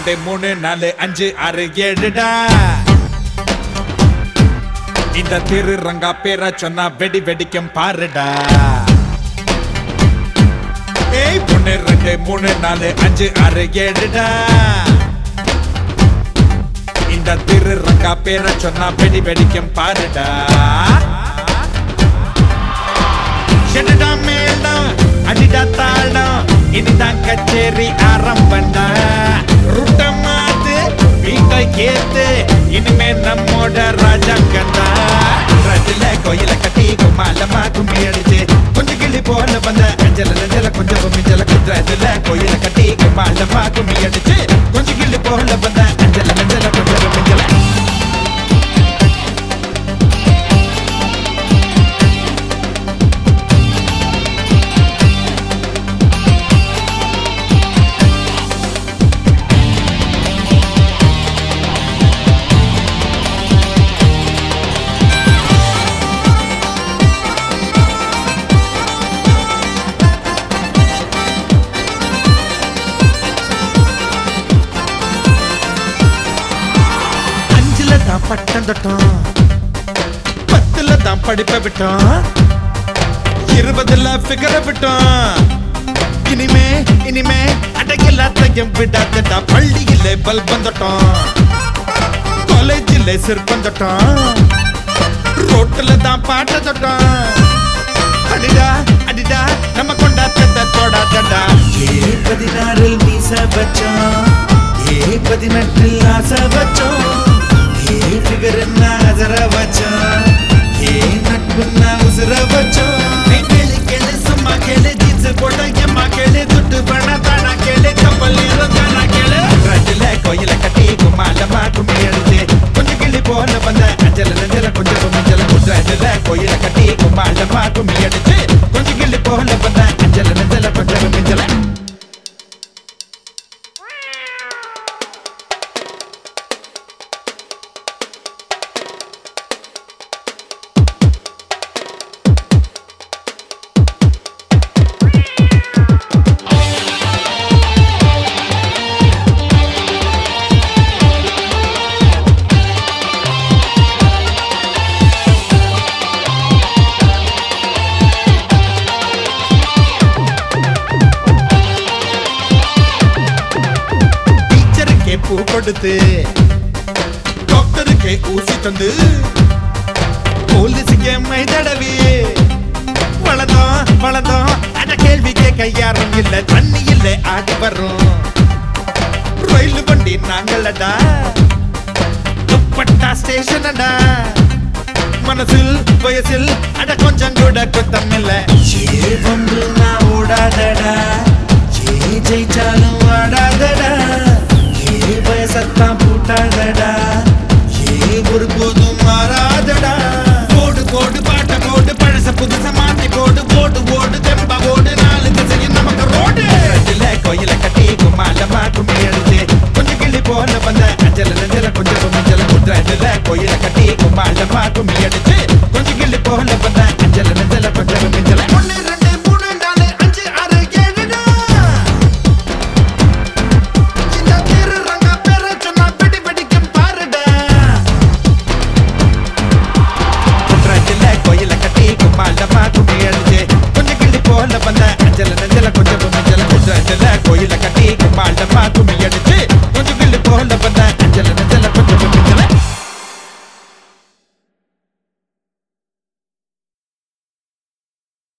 ரெண்டு மூணு நாலு அஞ்சு ஆறு ஏழுடா இந்த திரு ரங்கா பேர சொன்னா வெடி வெடிக்கும் பாருடா ஏய் ஒண்ணு ரெண்டு மூணு நாலு அஞ்சு ஆறு ஏழுடா இந்த திரு ரங்கா பேர சொன்னா வெடி வெடிக்கும் பாருடா என்னடா மேளம் அடிடா தாளம் இனிதான் கச்சேரி ஆரம்பண்டா ருட்ட மாத்து வீட்டை கேத்து இனிமே நம்மோட ராஜாங்கண்டா ரஜில கோயில கட்டி கும்மாலமா கும்மி அடிச்சு கொஞ்சம் கிளி போல வந்த அஞ்சல நஞ்சல கொஞ்சம் மிஞ்சல குதிரதுல கோயில கட்டி கும்மாலமா கும்மி அடிச்சு கொஞ்சம் கிளி போல வந்த அஞ்சல நஞ்சல கொஞ்சம் மிஞ்சல அஞ்சுல தான் பட்டம் தொட்டோம் பத்துல தான் படிப்பை விட்டோம் இருபதுல பிகர விட்டோம் இனிமே இனிமே அடக்கெல்லாத்தையும் விடாதடா பள்ளியிலே பல்பம் தொட்டோம் காலேஜில் சிற்பம் தொட்டோம் ரோட்டுல தான் பாட்ட தொட்டோம் அடிடா அடிடா நம்ம கொண்டாட்டத்தை தொடாதடா ஏ பதினாறில் மீச வச்சோம் ஏ பதினெட்டில் ஆசை வச்சோம் ஏ ஃபிகர் நகர வச்சோம் ஏ நட்பு உசுர வச்சோம் நீ கேளு கேளு சும்மா கேளு ஜீன்ஸ் போட்ட எம்மா கேளு துட்டு பண்ண தானா கேளு கப்பல் ஏறும் தானா கேளு ரஜில கோயில கட்டி கும்மாலமா கும்மி அடிச்சு கொஞ்சம் கிளி போல வந்த அஞ்சல நஞ்சல கொஞ்சம் குமிஞ்சல குஜராஜில கோயில கட்டி கும்மாலமா கும்மி அடிச்சு கொஞ்சம் கிளி போல வந்த அஞ்சல நஞ்சல கொஞ்சம் குமிஞ்சல டீச்சருக்கே பூ கொடுத்து டாக்டருக்கே ஊசி தந்து போலீஸுக்கே மை தடவி வளர்ந்தோம் வளர்ந்தோம் அட கேள்வி கேட்க யாரும் இல்ல தண்ணி இல்ல ஆடி வரும் ரயில் வண்டி நாங்களடா துப்பட்டா ஸ்டேஷனடா மனசில் வயசில் அட கொஞ்சம் கூட குத்தம் இல்ல ஏ வம்பு நான் ஓடாதடா ஏ ஜெயிச்சாலும் ஆடாதடா ஏ வயசத்தான் பூட்டாதடா ஏ ஒரு போதும் மாறாதடா போடு போடு பாட்ட போடு பழச புதுச மாத்தி போடு போடு ஓடு தெம்பா ஓடு நாலு திசையும் நமக்கு ரோடு இதுல கோயில கட்டி கும்மாலமா கும்மி அடிச்சு கொஞ்சம் கிளி போல வந்த அஞ்சல நஞ்சல கொஞ்சம் குமிஞ்சல குதிரதுல கோயில கட்டி கும்மாலமா கும்மி அடிச்சு கொஞ்சம் கிளி போல வந்த அஞ்சல நஞ்சல கொஞ்சம் குமிஞ்சல ஒன்னு ரெண்டு மூணு நாலு அஞ்சு ஆறு ஏழுடா இந்த திரு ரங்க பேர சொன்னா வெடி வெடிக்கும் பாருடா குன்றத்துல கோயில கட்டி கும்மாலமா கும்மி அடிச்சு கொஞ்சம் கிள்ளி போல வந்த அஞ்சல நஞ்சல கொஞ்சம் குமிஞ்சல குன்றத்துல கோயில கட்டி கும்மாலமா கும்மி அடிச்சு கொஞ்சம் கிள்ளி போல வந்த